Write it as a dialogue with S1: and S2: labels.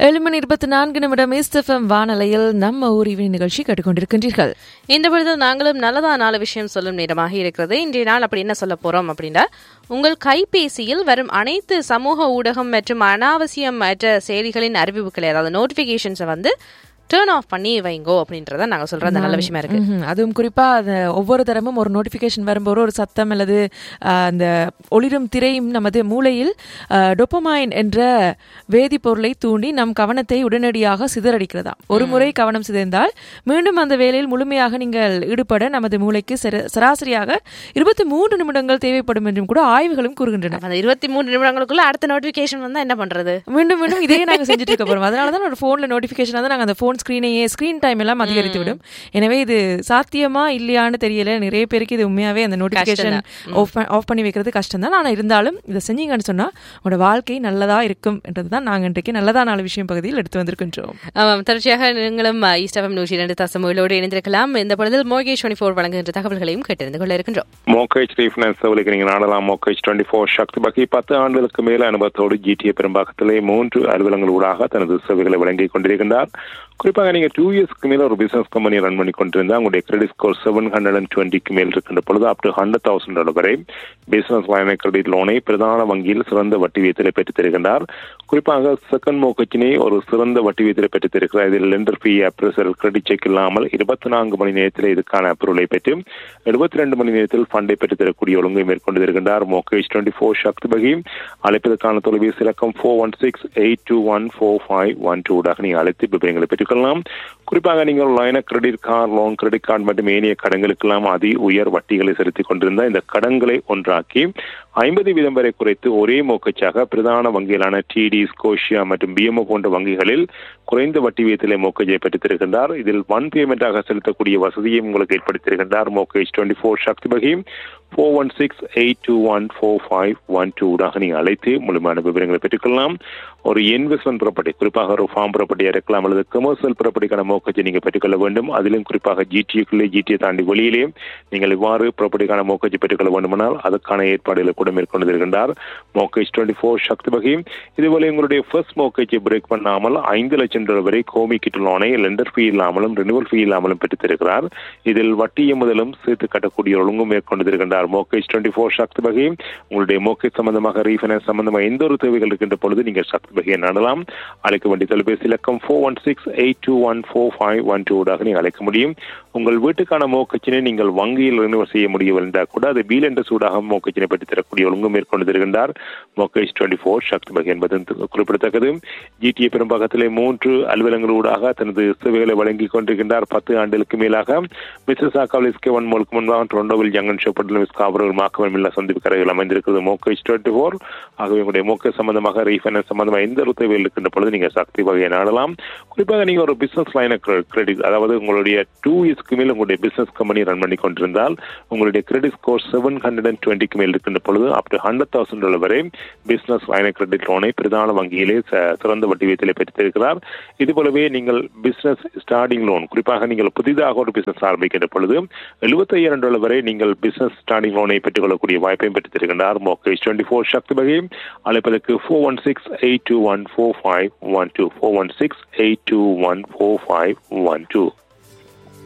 S1: ஏழு மணி இருபத்தி நான்கு நிமிடம் இஸ்தஃபம் வானலையில் நம்ம ஊர் இவனி நிகழ்ச்சி கேட்டுக்கொண்டிருக்கின்றீர்கள்
S2: இந்த பொழுது நாங்களும் நல்லதா நாலு விஷயம் சொல்லும் நேரமாக இருக்கிறது இன்றைய நாள் அப்படி என்ன சொல்ல போறோம் அப்படின்னா உங்கள் கைபேசியில் வரும் அனைத்து சமூக ஊடகம் மற்றும் அனாவசியம் மற்ற செயலிகளின் அறிவிப்புகளை அதாவது நோட்டிபிகேஷன்ஸை வந்து டேர்ன் ஆஃப் பண்ணி வைங்கோ அப்படின்றத நாங்க சொல்ற அந்த நல்ல விஷயமா இருக்கு
S1: ம்ஹும். அதுவும் குறிப்பா அந்த ஒவ்வொரு தரமும் ஒரு நோட்டிபிகேஷன் வரும்போது ஒரு சத்தம் அல்லது ஆஹ், அந்த ஒளிரும் திரையும் நமது மூளையில் டொப்பமைன் என்ற வேதிப்பொருளை தூண்டி நம் கவனத்தை உடனடியாக சிதறடிக்கிறதா ஒரு முறை கவனம் சிதைந்தால் மீண்டும் அந்த வேலையில் முழுமையாக நீங்கள் ஈடுபட நமது மூளைக்கு சர- சராசரியாக இருபத்தி மூன்று நிமிடங்கள் தேவைப்படும் என்றும் கூட ஆய்வுகளும் கூறுகின்றன
S2: அந்த இருபத்தி மூணு நிமிடங்களுக்குள்ள அடுத்த நோட்டிபிகேஷன் வந்தா என்ன பண்றது
S1: மீண்டும் மீண்டும் இதே நாங்க செஞ்சுட்டு இருக்க போறோம் அதனால தான் ஒரு ஃபோன்ல நோட்டிஃபிகேஷன் வந்து நாங்க அந்த ஃபோன் ஸ்க்ரீனையே ஸ்க்ரீன் டைம் எல்லாம் அதிகரித்து விடும் எனவே இது சாத்தியமா இல்லையான்னு தெரியல நிறைய பேருக்கு இது உண்மையாவே அந்த நோட்டிஃபிகேஷன் ஆஃப் ஆஃப் பண்ணி வைக்கிறது கஷ்டம் தான் ஆனா இருந்தாலும் இதை செஞ்சீங்கன்னு சொன்னா உங்களோட வாழ்க்கை நல்லதா இருக்கும் என்றதுதான் நாங்க இன்றைக்கு நல்லதா நாலு விஷயம் பகுதியில் எடுத்து வந்திருக்கின்றோம்
S2: ஆமாம் தொடர்ச்சியாக நீங்களும் ஈஸ்டபம் நூற்றி இரண்டு தசமோடு இணைந்திருக்கலாம் இந்த பொழுதில் மோகேஷ் டுவெண்ட்டி ஃபோர் வழங்குகின்ற தகவல்களையும் கேட்டறிந்து கொள்ள இருக்கின்றோம்
S3: மோகேஜ் ரீஃபினான்ஸ் சேவலுக்கு நீங்கள் நாடலாம் mortgage twenty four Sakthi Bagi பத்து ஆண்டுகளுக்கு மேல அனுபவத்தோடு ஜிடிஏ பெரும்பாக்கத்திலே மூன்று அலுவலங்களூடாக தனது சேவைகளை வழங்கிக் கொண்டிருக்கின்றார் குறிப்பாக நீங்க டூ இயர்ஸ்க்கு மேல ஒரு பிசினஸ் கம்பெனி ரன் பண்ணி கொண்டிருந்தா உங்களுடைய credit score seven hundred and டுவெண்ட்டிக்கு மேல் இருக்கின்ற பொழுது up to hundred thousand dollar வரை பிசினஸ் லைன் கிரெடிட் லோனை பிரதான வங்கியில் சிறந்த வட்டி வீதத்தில் பெற்றுத் தருகின்றார் குறிப்பாக செகண்ட் மோகச்சினை ஒரு சிறந்த வட்டி வீதத்தில் பெற்றுத் தருகிறார் இதில் lender fee appraisal credit check இல்லாமல் இருபத்தி நான்கு மணி நேரத்தில் இதுக்கான அப்ரூவலை பெற்று எழுபத்தி ரெண்டு மணி நேரத்தில் ஃபண்டை பெற்றுத் தரக்கூடிய ஒழுங்கை மேற்கொண்டு வருகின்றார் மோகேஷ் டுவெண்ட்டி ஃபோர் சக்தி பகி அழைப்பதற்கான தொலைபேசி இலக்கம் four one six eight two one four five one டூடாக நீங்கள் அழைத்து விவரங்களை பெற்றுக்கொள்ளலாம் குறிப்பாக நீங்கள் line credit card loan credit card மற்றும் ஏனைய கடன்களுக்கெல்லாம் அதி உயர் வட்டிகளை செலுத்திக் கொண்டிருந்த இந்த கடன்களை ஒன்றாக்கி ஐம்பது வீதம் வரை குறைத்து ஒரே மோக்கச்சாக பிரதான வங்கிகளான டிடி ஸ்கோஷியா மற்றும் பிஎம்ஓ போன்ற வங்கிகளில் குறைந்த வட்டி வீதத்திலே மோக்கஜை பெற்றுத்திருக்கின்றார் இதில் ஒன் பேமெண்டாக செலுத்தக்கூடிய வசதியும் உங்களுக்கு ஏற்படுத்தியிருக்கின்றார் mortgage twenty four Sakthi Bagi four one six eight two one four five one டூடாக நீங்கள் அழைத்து முழுமையான விவரங்களை பெற்றுக்கொள்ளலாம் ஒரு இன்வெஸ்ட்மெண்ட் ப்ராப்பர்ட்டி குறிப்பாக ஒரு ஃபார்ம் ப்ராப்பர்ட்டியாக இருக்கலாம் அல்லது கமர்ஷியல் ப்ராப்பர்ட்டிக்கான மோக்கஜை நீங்கள் பெற்றுக்கொள்ள வேண்டும் அதிலும் குறிப்பாக ஜிடிஏக்குள்ளே ஜிடிஏ தாண்டி வெளியிலே நீங்கள் இவ்வாறு ப்ராப்பர்ட்டிக்கான மோக்கஜை பெற்றுக்கொள்ள வேண்டுமானால் அதுக்கான ஏற்பாடுகளை கூட மேற்கொண்டு வருகின்றார் மோக்கேஜ் டுவெண்ட்டி ஃபோர் சக்தி வகை இதுபோல உங்களுடைய ஃபர்ஸ்ட் மோக்கேஜை பிரேக் பண்ணாமல் ஐந்து லட்சம் டாலர் வரை கோமி கிட் லோனை லெண்டர் ஃபீ இல்லாமலும் ரினிவல் ஃபீ இல்லாமலும் பெற்றுத் தருகிறார் இதில் வட்டியும் முதலும் சேர்த்து கட்டக்கூடிய ஒழுங்கும் மேற்கொண்டு வருகின்றார் மோக்கேஜ் டுவெண்ட்டி ஃபோர் சக்தி வகை உங்களுடைய மோக்கேஜ் சம்பந்தமாக ரீஃபைனான்ஸ் சம்பந்தமாக எந்த ஒரு தேவைகள் இருக்கின்ற பொழுது நீங்கள் சக்தி வகையை நாடலாம் அழைக்க வேண்டிய தொலைபேசி இலக்கம் four one six eight two one four five one டூடாக நீங்கள் அழைக்க முடியும் உங்கள் வீட்டுக்கான மோக்கச்சினை நீங்கள் வங்கியில் ரினிவல் செய்ய முடியவில்லை என்றால் கூட அது பீல் என்ற சூடாக மோக்கச்சினை பெற்று தரக்கூடிய ஒழுங்கு மேற்கொண்டு தருகின்றார் மோக்கேஜ் டுவெண்ட்டி ஃபோர் சக்தி வகை என்பது குறிப்பிடத்தக்கது ஜிடிஏ பெரும்பாகத்திலே மூன்று அலுவலங்களூடாக தனது சேவைகளை வழங்கிக் கொண்டிருக்கின்றார் பத்து ஆண்டுகளுக்கு மேலாக மிஸ்ஸஸ் ஆகாலிஸ்கே ஒன் மோலுக்கு முன்பாக டொரண்டோவில் ஜங்கன் ஷோப்பட்டில் மிஸ் காவர்கள் மாக்கவன் மில்லா சந்திப்பு கரைகள் அமைந்திருக்கிறது மோக்கேஜ் டுவெண்ட்டி ஃபோர் ஆகவே உங்களுடைய மோக்கேஜ் சம்பந்தமாக ரீஃபைனான்ஸ் சம்பந்தமாக எந்த ஒரு தேவைகள் இருக்கின்ற பொழுது நீங்கள் சக்தி வகையை நாடலாம் குறிப்பாக நீங்கள் ஒரு பிசினஸ் லைன கிரெடிட் அதாவது உங்களுடைய டூ இயர்ஸ்க்கு மேல் உங்களுடைய பிசினஸ் கம்பெனி ரன் பண்ணி கொண்டிருந்தால் உங்களுடைய credit score seven hundred and டுவெண்ட்டிக்கு மேல் இருக்கின்ற பொழுது up to hundred thousand dollar வரை பிசினஸ் லைன கிரெடிட் லோனை பிரதான வங்கியிலே ச- சிறந்த வட்டி வீதத்திலே பெற்றிருக்கிறார் இது போலவே நீங்கள் பிசினஸ் ஸ்டார்டிங் லோன் குறிப்பாக நீங்கள் புதிதாக ஒரு பிசினஸ் ஆரம்பிக்கின்ற பொழுது எழுபத்தையாயிரம் டாலர் வரை நீங்கள் பிசினஸ் ஸ்டார்டிங் லோனை பெற்றுக்கொள்ளக்கூடிய வாய்ப்பையும் பெற்றிருக்கின்றார் மோகேஷ் டுவெண்ட்டி ஃபோர் சக்தி வகை அழைப்பதற்கு four one six eight two one four five one two four one six eight two one four five one two